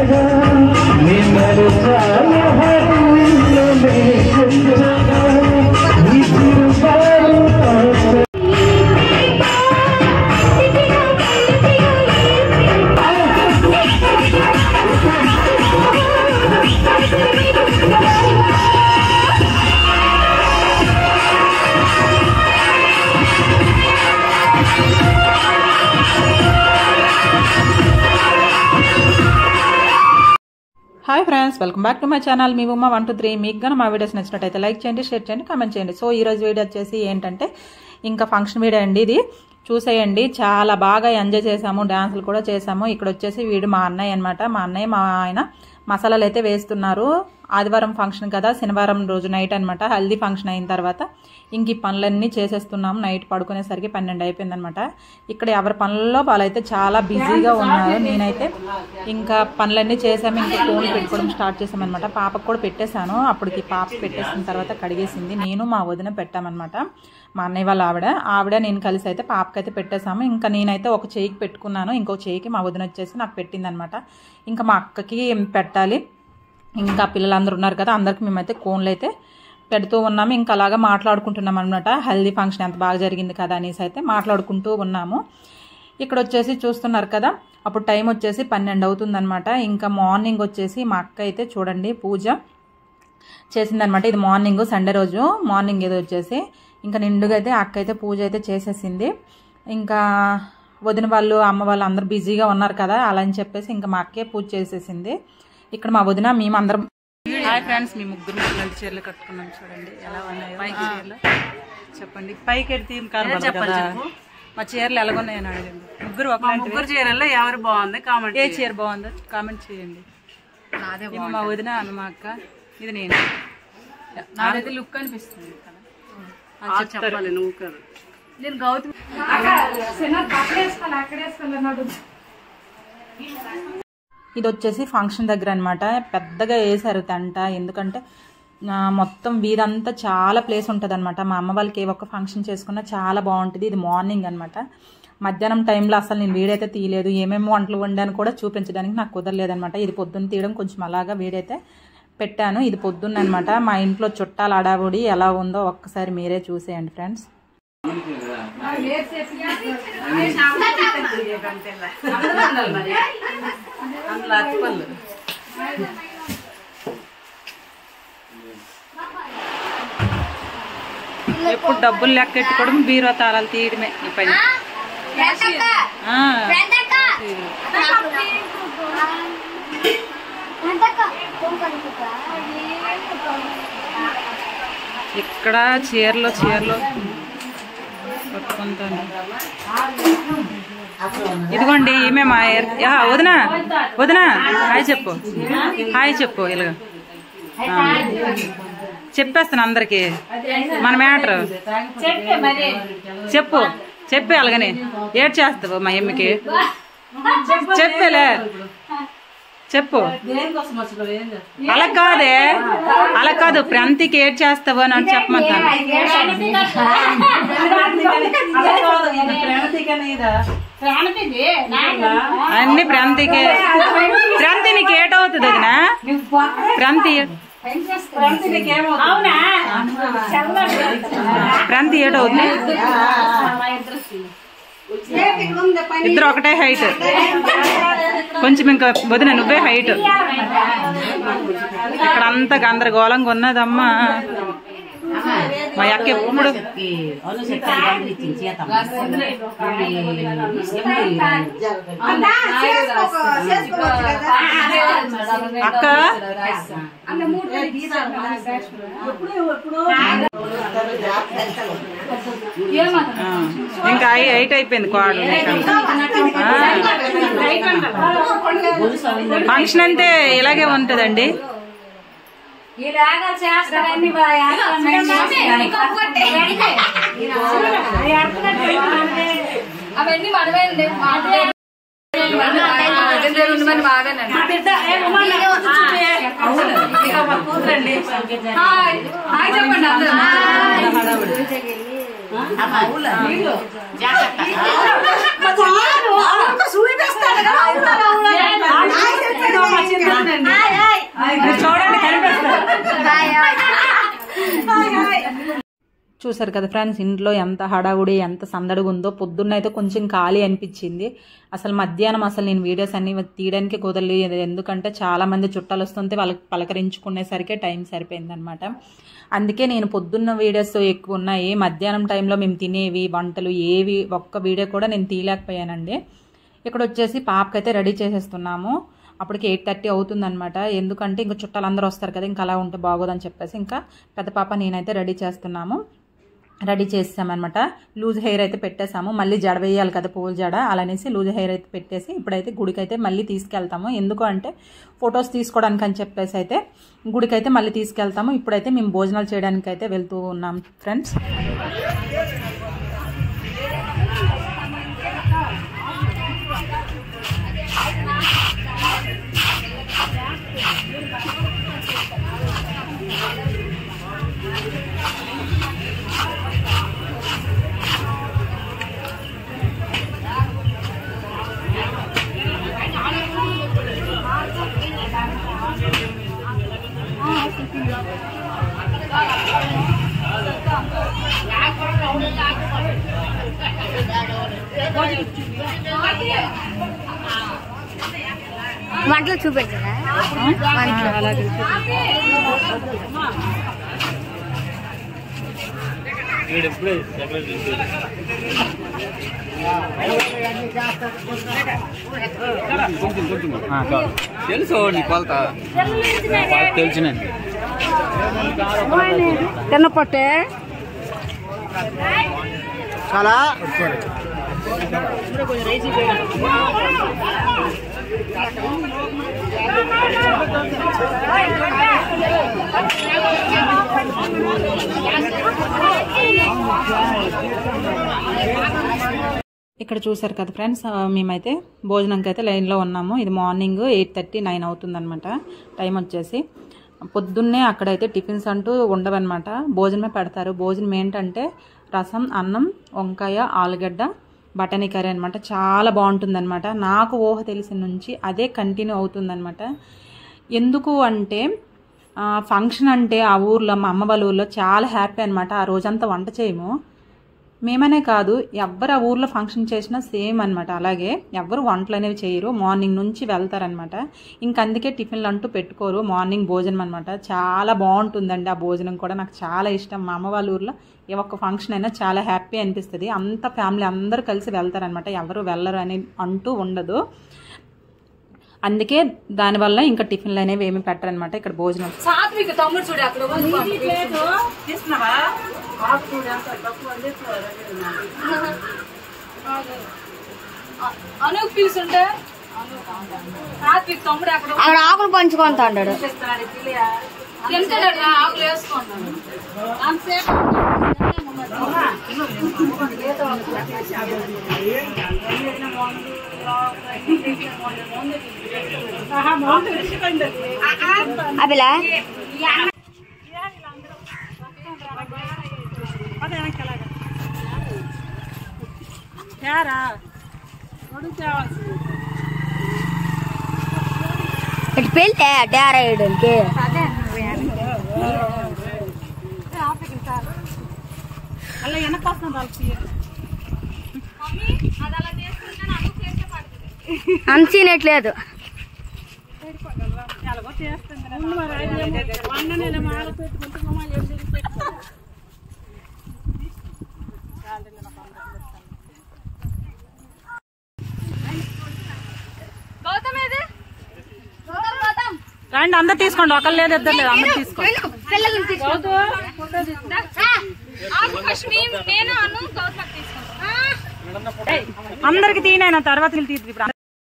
Hi friends welcome back to my channel మీ ఉమ్మ one two three మీకు కానీ మా వీడియోస్ నచ్చినట్టయితే లైక్ చేయండి షేర్ చేయండి కామెంట్ చేయండి సో ఈ రోజు వీడియో వచ్చేసి ఏంటంటే ఇంకా ఫంక్షన్ వీడియో అండి ఇది చూసేయండి చాలా బాగా ఎంజాయ్ చేసాము డ్యాన్సులు కూడా చేసాము ఇక్కడ వచ్చేసి వీడు మా అన్నయ్య అనమాట మా అన్నయ్య మా ఆయన మసాలాలు అయితే వేస్తున్నారు ఆదివారం ఫంక్షన్ కదా శనివారం రోజు నైట్ అనమాట హల్దీ ఫంక్షన్ అయిన తర్వాత ఇంక ఈ పనులన్నీ చేసేస్తున్నాము నైట్ పడుకునేసరికి పన్నెండు అయిపోయిందనమాట ఇక్కడ ఎవరి పనుల్లో వాళ్ళైతే చాలా బిజీగా ఉన్నారు నేనైతే ఇంకా పనులన్నీ చేసాము ఇంకా ఫోన్ పెట్టుకోవడం స్టార్ట్ చేసామన్నమాట పాపకు కూడా పెట్టేశాను అప్పటికి పాప పెట్టేసిన తర్వాత కడిగేసింది నేను మా వదిన పెట్టామన్నమాట మా అన్నయ్య వాళ్ళ ఆవిడ ఆవిడ నేను కలిసి అయితే పాపకైతే పెట్టేశాము ఇంకా నేనైతే ఒక చేయికి పెట్టుకున్నాను ఇంకో చేయికి మా వదిన వచ్చేసి నాకు పెట్టిందనమాట ఇంకా మా అక్కకి పెట్టాలి ఇంకా పిల్లలందరూ ఉన్నారు కదా అందరికి మేమైతే కోన్లు అయితే పెడుతూ ఉన్నాము ఇంకా అలాగా మాట్లాడుకుంటున్నాం అనమాట హెల్దీ ఫంక్షన్ ఎంత బాగా జరిగింది కదా అనేసి అయితే మాట్లాడుకుంటూ ఉన్నాము ఇక్కడ వచ్చేసి చూస్తున్నారు కదా అప్పుడు టైం వచ్చేసి పన్నెండు అవుతుందన్నమాట ఇంకా మార్నింగ్ వచ్చేసి మా అక్క అయితే చూడండి పూజ చేసిందనమాట ఇది మార్నింగ్ సండే రోజు మార్నింగ్ ఇది వచ్చేసి ఇంకా నిండుగా అయితే అక్క అయితే పూజ అయితే చేసేసింది ఇంకా వదిన వాళ్ళు అమ్మ వాళ్ళు అందరు బిజీగా ఉన్నారు కదా అలా అని చెప్పేసి ఇంకా మా అక్కే పూజ చేసేసింది ఇక్కడ మా వదిన మేము అందరం హాయ్ ఫ్రెండ్స్ మీ ముగ్గురు ఇలాంటి చీరలు కట్టుకున్నాం చూడండి ఎలా ఉన్నాయో పైకి చీరలు చెప్పండి పైకి ఎడితే ఏం కనబడదు కదా మా చీరలు ఎలాగున్నాయని అడగండి ముగ్గురు ఒక ముగ్గురు చీరల్లో ఎవరు బాగుంది కామెంట్ ఏ చీర బాగుందో కామెంట్ చేయండి ఏమో మా వదిన అను మా అక్క ఇది నేను నాదైతే లుక్ అనిపిస్తుంది కదా ఆ చెప్తారు. చెప్పాలి నువ్వు కదా నేను గౌతమి ఇది వచ్చేసి ఫంక్షన్ దగ్గర అనమాట పెద్దగా వేసారు తంట ఎందుకంటే ఆ, మొత్తం వీధంతా చాలా ప్లేస్ ఉంటుంది అనమాట మా అమ్మ వాళ్ళకి ఏ ఒక్క ఫంక్షన్ చేసుకున్నా చాలా బాగుంటుంది ఇది మార్నింగ్ అనమాట మధ్యాహ్నం టైంలో అసలు నేను వీడైతే తీయలేదు ఏమేమి వంటలు వండాను కూడా చూపించడానికి నాకు కుదరలేదనమాట ఇది పొద్దున్న తీయడం కొంచెం అలాగా వీడైతే పెట్టాను ఇది పొద్దున్న అనమాట మా ఇంట్లో చుట్టాల అడావుడి ఎలా ఉందో ఒక్కసారి మీరే చూసేయండి ఫ్రెండ్స్ అందులో అచ్చిపళ్ళు ఎప్పుడు డబ్బులు లెక్కెట్టుకోవడం బీరో తాళాలు తీయడమే ఈ పని ఆ, ఇక్కడ చీరలు చీరలు పట్టుకుంటాను ఇదిగోండి ఈమె మా ఎర్- యా, వదినా వదినా హాయ్ చెప్పు హాయ్ చెప్పు ఇలాగ ఆ. చెప్పేస్తాను అందరికి మన మ్యాటర్ చెప్పు చెప్పే అలాగని ఏడ్ చేస్తావు మా ఎమ్మికి చెప్పేలే చెప్పు దేనికోసం వచ్చావు ఏం చేస్తావు అలా కాదే అలా కాదు ప్రాంతికి ఏడ్ చేస్తావు అని అని చెప్పమంటాను అన్ని ప్రాంతికి ప్రాంతి నీకు ఏటవుతుంది వదినా ప్రాంతి ప్రాంతి ఏటవుతుంది ఇద్దరు ఒకటే హైట్ కొంచెం ఇంకా వదిన నువ్వే హైట్ ఇక్కడ అంతా గందరగోళంగా ఉన్నదమ్మా మా అక్క ఎప్పుడు అక్క ఆ, ఇంకా హై- హైట్ అయిపోయింది కోడ ఫంక్షన్ అంటే ఇలాగే ఉంటదండి అవన్నీ మనమే చెప్పండి చూసారు కదా ఫ్రెండ్స్ ఇంట్లో ఎంత హడావుడి ఎంత సందడిగా ఉందో పొద్దున్న అయితే కొంచెం ఖాళీ అనిపించింది అసలు మధ్యాహ్నం అసలు నేను వీడియోస్ అన్ని తీయడానికి కుదరలేదు ఎందుకంటే చాలా మంది చుట్టాలు వస్తుంటే వాళ్ళకి పలకరించుకునేసరికి టైం సరిపోయిందనమాట అందుకే నేను పొద్దున్న వీడియోస్ ఎక్కువ ఉన్నాయి మధ్యాహ్నం టైంలో మేము తినేవి వంటలు ఏవి ఒక్క వీడియో కూడా నేను తీయలేకపోయానండి ఇక్కడ వచ్చేసి పాపకైతే రెడీ చేసేస్తున్నాము అప్పటికి ఎయిట్ థర్టీ అవుతుందన్నమాట ఎందుకంటే ఇంకా చుట్టాలు అందరూ వస్తారు కదా ఇంకా అలా ఉంటే బాగోదని చెప్పేసి ఇంకా పెద్ద పాప నేనైతే రెడీ చేస్తున్నాము రెడీ చేసామన్నమాట లూజ్ హెయిర్ అయితే పెట్టేసాము మళ్ళీ జడ వేయాలి కదా పూల జడ అలానేసి లూజ్ హెయిర్ అయితే పెట్టేసి ఇప్పుడైతే గుడికి అయితే మళ్ళీ తీసుకెళ్తాము ఎందుకు అంటే ఫొటోస్ తీసుకోవడానికి అని చెప్పేసి అయితే గుడికి అయితే మళ్ళీ తీసుకెళ్తాము ఇప్పుడైతే మేము భోజనాలు చేయడానికి అయితే వెళ్తూ ఉన్నాం ఫ్రెండ్స్ వంటలు చూపెట్టరా అలాగే తెలుసు నీ కొలత తెలిసినండి తిన్నపట్టే చాలా ఇక్కడ చూసారు కదా ఫ్రెండ్స్ ఆ, మేమైతే భోజనంకి అయితే లైన్లో ఉన్నాము ఇది మార్నింగ్ ఎయిట్ థర్టీ నైన్ అవుతుందన్నమాట టైం వచ్చేసి పొద్దున్నే అక్కడైతే టిఫిన్స్ అంటూ ఉండవన్నమాట భోజనమే పెడతారు భోజనం ఏంటంటే రసం అన్నం వంకాయ ఆలుగడ్డ బఠానీ కర్రీ అనమాట చాలా బాగుంటుందన్నమాట నాకు ఊహ తెలిసిన నుంచి అదే కంటిన్యూ అవుతుందన్నమాట ఎందుకు అంటే ఆ, ఫంక్షన్ అంటే ఆ ఊర్లో మా అమ్మ వాళ్ళ ఊర్లో చాలా హ్యాపీ అనమాట ఆ రోజంతా వంట చేయము మేమనే కాదు ఎవ్వరు ఆ ఊర్లో ఫంక్షన్ చేసినా సేమ్ అనమాట అలాగే ఎవ్వరు వంటలు అనేవి చేయరు మార్నింగ్ నుంచి వెళ్తారనమాట ఇంక అందుకే టిఫిన్లు అంటూ పెట్టుకోరు మార్నింగ్ భోజనం అనమాట చాలా బాగుంటుందండి ఆ భోజనం కూడా నాకు చాలా ఇష్టం మా అమ్మ వాళ్ళ ఊర్లో ఏ ఒక్క ఫంక్షన్ అయినా చాలా హ్యాపీ అనిపిస్తుంది అంత ఫ్యామిలీ అందరూ కలిసి వెళ్తారనమాట ఎవరు వెళ్ళరు అని అంటూ ఉండదు అందుకే దానివల్ల ఇంకా టిఫిన్లు అనేవి ఏమి పెట్టరనమాట ఇక్కడ భోజనం సాత్విక తమ్ముడు చూడు అక్కడ అను పిలుచుంటే సాత్విక తమ్ముడు అక్కడ అక్కడ ఆకులు పంచుకుంటా అంటాడు తింటాడు ఆకులు వేసుకుంటాడు అంతసేపు అభిలా ఇటు పెళ్ళే డేరా వేయడానికి అంచినట్లేదు గౌతమ్ ఏది గౌతమ్ గౌతమ్ రండి అందరు తీసుకోండి ఒకళ్ళు లేదు ఇద్దరు లేదు అందరు తీసుకోండి పిల్లలు తీసుకో ఆకు ఫస్ట్ మేము నేను అను గౌతమ్ తీసుకుంటాం అందరికి తీయనైనా తర్వాత వీళ్ళు తీద్దు ఇప్పుడు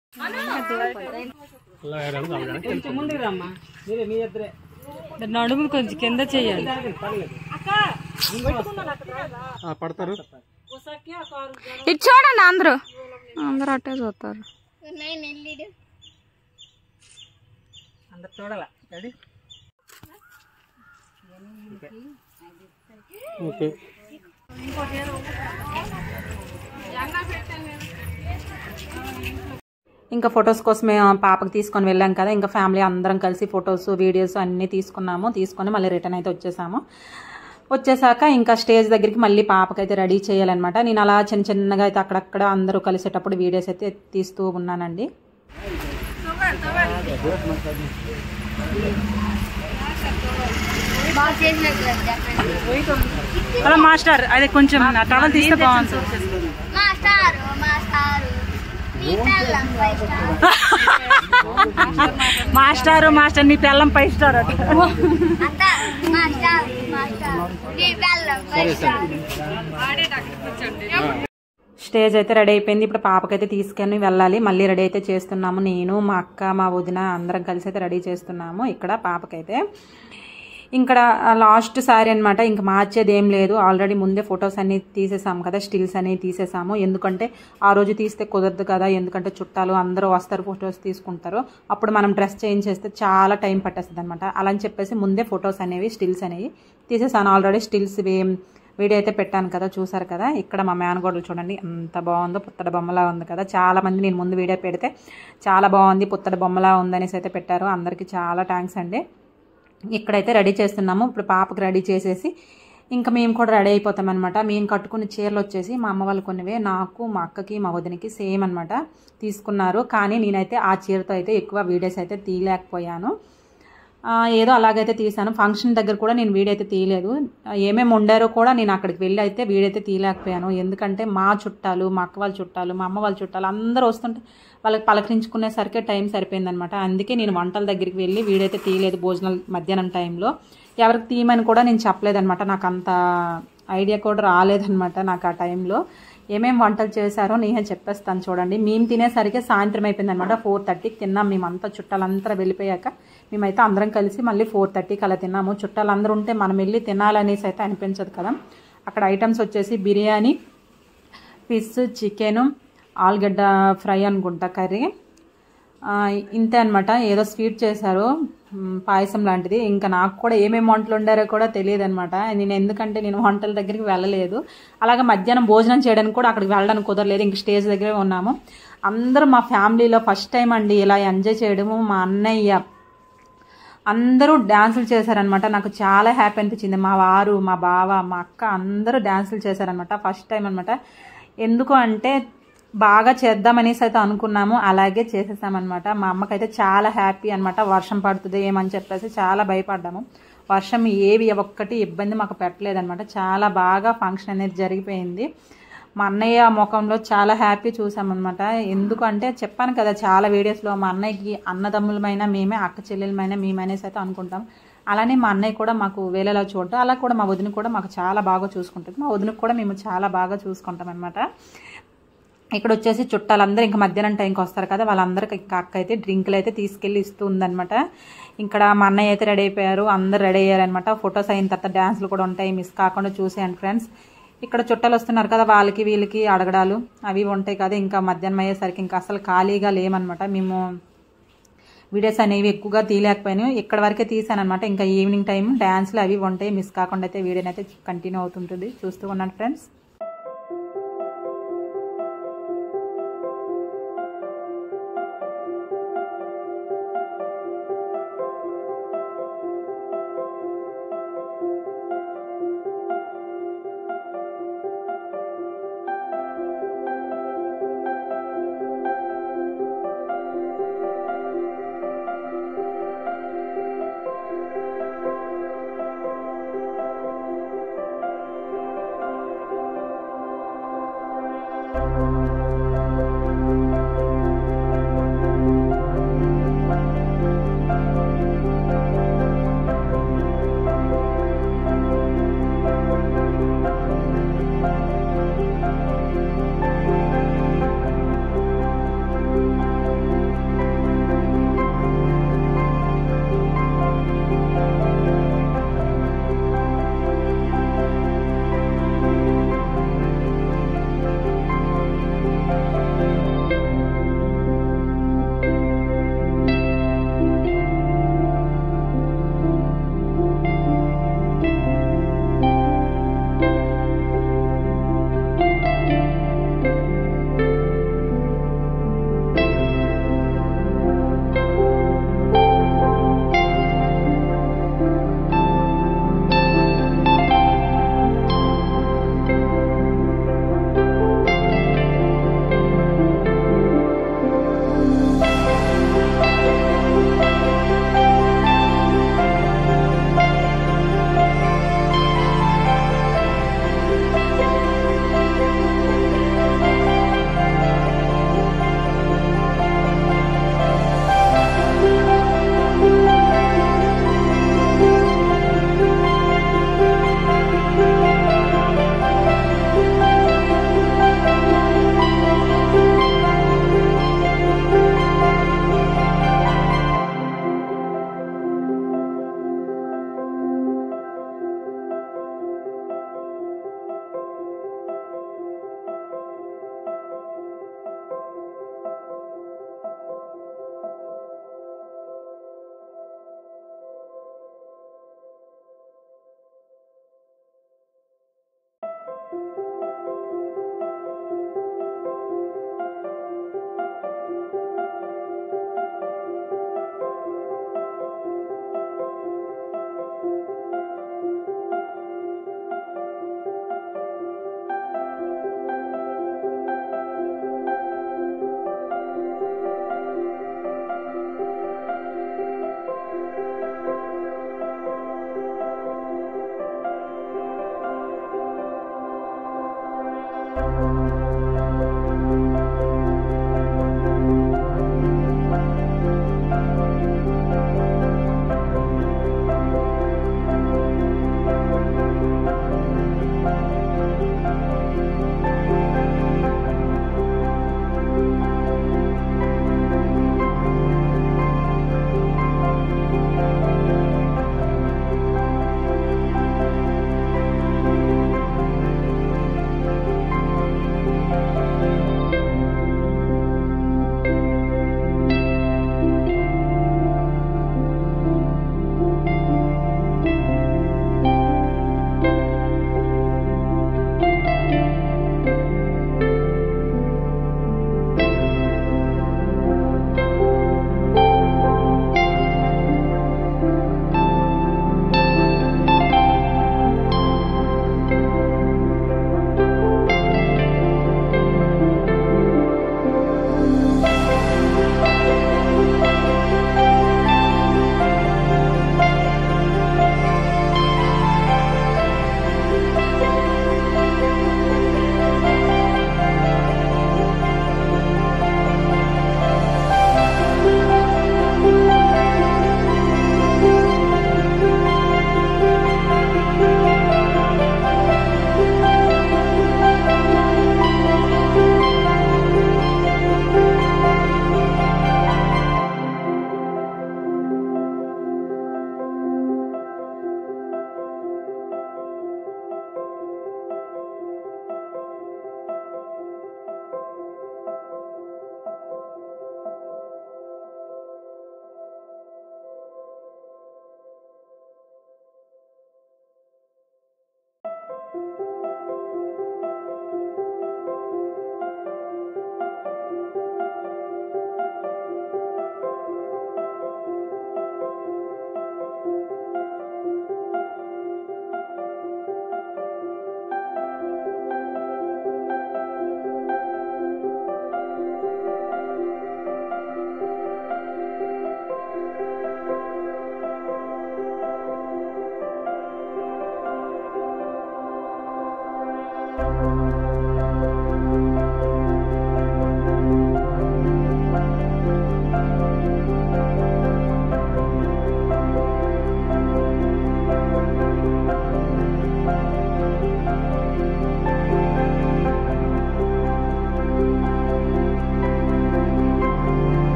నడుము కొంచెం కింద చెయ్యాలి పడతారు ఇటు చూడండి అందరూ అందరూ అట్టే చూస్తారు అందరు చూడాల రెడీ ఓకే ఇంకా ఫొటోస్ కోసమే ఆ పాపకి తీసుకొని వెళ్ళాం కదా ఇంకా ఫ్యామిలీ అందరం కలిసి ఫొటోస్ వీడియోస్ అన్నీ తీసుకున్నాము తీసుకొని మళ్ళీ రిటర్న్ అయితే వచ్చేసాము వచ్చేసాక ఇంకా స్టేజ్ దగ్గరికి మళ్ళీ పాపకైతే రెడీ చేయాలన్నమాట నేను అలా చిన్న చిన్నగా అయితే అక్కడక్కడ అందరూ కలిసేటప్పుడు వీడియోస్ అయితే తీస్తూ ఉన్నానండి బాగా చేసినట్లేదు అలా మాస్టర్ అది కొంచెం టవల్ తీస్తే బాగుంటుంది మాస్టారు మాస్టారు నీ పిల్లం ఫైవ్ స్టార్ మాస్టర్ మాస్టర్ నీ పిల్లం పై స్టార్ అంత మాస్టారు మాస్టారు నీ పిల్లం ఫైవ్ స్టార్ స్టేజ్ అయితే రెడీ అయిపోయింది ఇప్పుడు పాపకైతే తీసుకొని వెళ్ళాలి మళ్ళీ రెడీ అయితే చేస్తున్నాము నేను మా అక్క మా వదిన అందరం కలిసి అయితే రెడీ చేస్తున్నాము ఇక్కడ పాపకైతే ఇక్కడ లాస్ట్ సారీ అనమాట ఇంకా మార్చేది ఏం లేదు ఆల్రెడీ ముందే ఫొటోస్ అన్ని తీసేసాము కదా స్టిల్స్ అనేవి తీసేసాము ఎందుకంటే ఆ రోజు తీస్తే కుదరదు కదా ఎందుకంటే చుట్టాలు అందరూ వస్తారు ఫొటోస్ తీసుకుంటారు అప్పుడు మనం డ్రెస్ చేంజ్ చేస్తే చాలా టైం పట్టేస్తుంది అనమాట అలా అని చెప్పేసి ముందే ఫొటోస్ అనేవి స్టిల్స్ అనేవి తీసేసాను ఆల్రెడీ స్టిల్స్ వీడియో అయితే పెట్టాను కదా చూసారు కదా ఇక్కడ మా మేనగోడలు చూడండి ఎంత బాగుందో పుత్తడి బొమ్మలా ఉంది కదా చాలా మంది నేను ముందు వీడియో పెడితే చాలా బాగుంది పుత్తడి బొమ్మలా ఉందనేసి అయితే పెట్టారు అందరికీ చాలా థ్యాంక్స్ అండి ఇక్కడైతే రెడీ చేస్తున్నాము ఇప్పుడు పాపకి రెడీ చేసేసి ఇంకా మేము కూడా రెడీ అయిపోతాం అనమాట మేము కట్టుకున్న చీరలు వచ్చేసి మా అమ్మ వాళ్ళు కొన్నివే నాకు మా అక్కకి మా వదినకి సేమ్ అనమాట తీసుకున్నారు కానీ నేనైతే ఆ చీరతో అయితే ఎక్కువ వీడియోస్ అయితే తీయలేకపోయాను ఆ, ఏదో అలాగైతే తీసాను ఫంక్షన్ దగ్గర కూడా నేను వీడియో అయితే తీయలేదు ఆ, ఏమేమి వండారో కూడా నేను అక్కడికి వెళ్ళి అయితే వీడియో అయితే తీయలేకపోయాను ఎందుకంటే మా చుట్టాలు మా అక్క వాళ్ళ చుట్టాలు మా అమ్మ వాళ్ళ చుట్టాలు అందరూ వస్తుంటే వాళ్ళకి పలకరించుకునేసరికి టైం సరిపోయిందనమాట అందుకే నేను వంటల దగ్గరికి వెళ్ళి వీడియో అయితే తీయలేదు భోజనాలు మధ్యాహ్నం టైంలో ఎవరికి తీయమని కూడా నేను చెప్పలేదనమాట నాకు అంత ఐడియా కూడా రాలేదనమాట నాకు ఆ టైంలో ఏమేమి వంటలు చేశారో నేనే చెప్పేస్తాను చూడండి మేము తినేసరికి సాయంత్రం అయిపోయింది అనమాట ఫోర్ థర్టీకి తిన్నాం మేమంతా చుట్టాలంతా వెళ్ళిపోయాక మేమైతే అందరం కలిసి మళ్ళీ ఫోర్ థర్టీకి అలా తిన్నాము చుట్టాలందరూ ఉంటే మనం వెళ్ళి తినాలనేసి అయితే అనిపించదు కదా అక్కడ ఐటమ్స్ వచ్చేసి బిర్యానీ ఫిష్ చికెను ఆలుగడ్డ ఫ్రై అనుకుంటా కర్రీ ఆ, ఇంతే అనమాట ఏదో స్వీట్ చేశారు మ్, పాయసం లాంటిది ఇంకా నాకు కూడా ఏమేమి వంటలు వండారో కూడా తెలియదు అనమాట నేను ఎందుకంటే నేను వంటల దగ్గరికి వెళ్ళలేదు అలాగే మధ్యాహ్నం భోజనం చేయడానికి కూడా అక్కడికి వెళ్ళడానికి కుదరలేదు ఇంక స్టేజ్ దగ్గరే ఉన్నాము అందరూ మా ఫ్యామిలీలో ఫస్ట్ టైం అండి ఇలా ఎంజాయ్ చేయడము మా అన్నయ్య అందరూ డ్యాన్సులు చేశారనమాట నాకు చాలా హ్యాపీ అనిపించింది మా వారు మా బావ మా అక్క అందరూ డ్యాన్సులు చేశారనమాట ఫస్ట్ టైం అనమాట ఎందుకు అంటే బాగా చేద్దామనేసి అయితే అనుకున్నాము అలాగే చేసేసామన్నమాట మా అమ్మకైతే చాలా హ్యాపీ అనమాట వర్షం పడుతుంది ఏమని చెప్పేసి చాలా భయపడ్డాము వర్షం ఏవి ఒక్కటి ఇబ్బంది మాకు పెట్టలేదన్నమాట చాలా బాగా ఫంక్షన్ అనేది జరిగిపోయింది మా అన్నయ్య ముఖంలో చాలా హ్యాపీ చూసామన్నమాట ఎందుకంటే చెప్పాను కదా చాలా వీడియోస్లో మా అన్నయ్యకి అన్నదమ్ములమైన మేమే అక్క చెల్లెలమైన మేమనేసి అయితే అనుకుంటాం అలానే మా అన్నయ్య కూడా మాకు వేరేలా చూడటం అలా కూడా మా వదిన కూడా మాకు చాలా బాగా చూసుకుంటుంది మా వదినకు కూడా మేము చాలా బాగా చూసుకుంటాం అనమాట ఇక్కడ వచ్చేసి చుట్టాలందరూ ఇంకా మధ్యాహ్నం టైంకి వస్తారు కదా వాళ్ళందరికీ ఇంకా అక్క అయితే డ్రింకులు అయితే తీసుకెళ్ళి ఇస్తూ ఉందన్నమాట ఇక్కడ మా అన్నయ్య అయితే రెడీ అయిపోయారు అందరు రెడీ అయ్యారనమాట ఫొటోస్ అయిన తర్వాత డ్యాన్స్లు కూడా ఉంటాయి మిస్ కాకుండా చూసేయండి ఫ్రెండ్స్ ఇక్కడ చుట్టాలు వస్తున్నారు కదా వాళ్ళకి వీళ్ళకి అడగడాలు అవి ఉంటాయి కదా ఇంకా మధ్యాహ్నం అయ్యేసరికి ఇంకా అసలు ఖాళీగా లేమనమాట మేము వీడియోస్ అనేవి ఎక్కువగా తీయలేకపోయాను ఇక్కడ వరకే తీసాను అనమాట ఇంకా ఈవినింగ్ టైం డ్యాన్స్లు అవి ఉంటాయి మిస్ కాకుండా అయితే వీడియోని అయితే కంటిన్యూ అవుతుంటుంది చూస్తూ ఉన్నాను ఫ్రెండ్స్